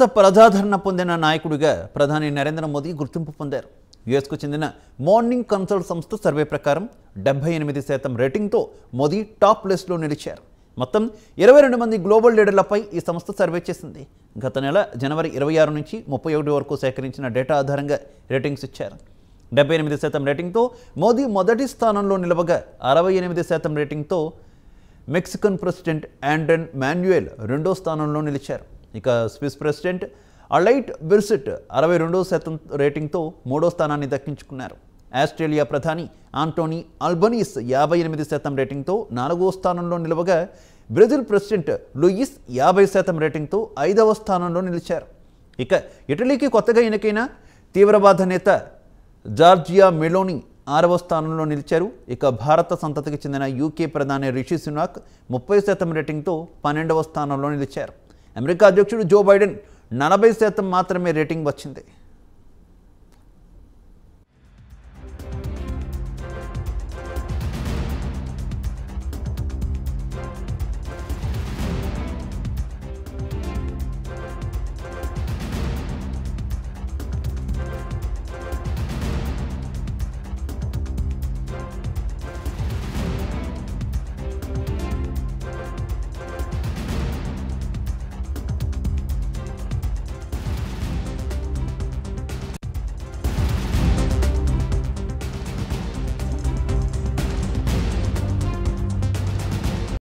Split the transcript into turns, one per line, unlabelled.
ప్రజాదరణ పొందిన నాయకుడిగా ప్రధాని నరేంద్ర మోదీ గుర్తింపు పొందారు యుఎస్కు చెందిన మార్నింగ్ కన్సల్ట్ సంస్థ సర్వే ప్రకారం డెబ్బై ఎనిమిది శాతం రేటింగ్తో మోదీ టాప్ లిస్టులో నిలిచారు మొత్తం ఇరవై రెండు మంది గ్లోబల్ లీడర్లపై ఈ సంస్థ సర్వే చేసింది గత నెల జనవరి ఇరవై ఆరు నుంచి ముప్పై ఒకటి వరకు సేకరించిన డేటా ఆధారంగా రేటింగ్స్ ఇచ్చారు డెబ్బై ఎనిమిది శాతం రేటింగ్తో మోదీ మొదటి స్థానంలో నిలవగా అరవై ఎనిమిది శాతం రేటింగ్తో మెక్సికన్ ప్రెసిడెంట్ ఆండన్ మాన్యుయల్ రెండో స్థానంలో నిలిచారు ఇక స్విస్ ప్రెసిడెంట్ అలైట్ బిర్సిట్ అరవై రెండో శాతం రేటింగ్తో మూడో స్థానాన్ని దక్కించుకున్నారు ఆస్ట్రేలియా ప్రధాని ఆంటోనీ అల్బనీస్ యాభై ఎనిమిది శాతం రేటింగ్తో నాలుగో స్థానంలో నిలవగా బ్రెజిల్ ప్రెసిడెంట్ లూయిస్ యాభై శాతం రేటింగ్తో ఐదవ స్థానంలో నిలిచారు ఇక ఇటలీకి కొత్తగా ఎన్నికైన తీవ్రవాద నేత జార్జియా మెలోని ఆరవ స్థానంలో నిలిచారు ఇక భారత సంతతికి చెందిన యూకే ప్రధాని రిషి సునాక్ ముప్పై శాతం రేటింగ్తో పన్నెండవ స్థానంలో నిలిచారు అమెరికా అధ్యక్షుడు జో బైడెన్ నలభై శాతం మాత్రమే రేటింగ్ వచ్చింది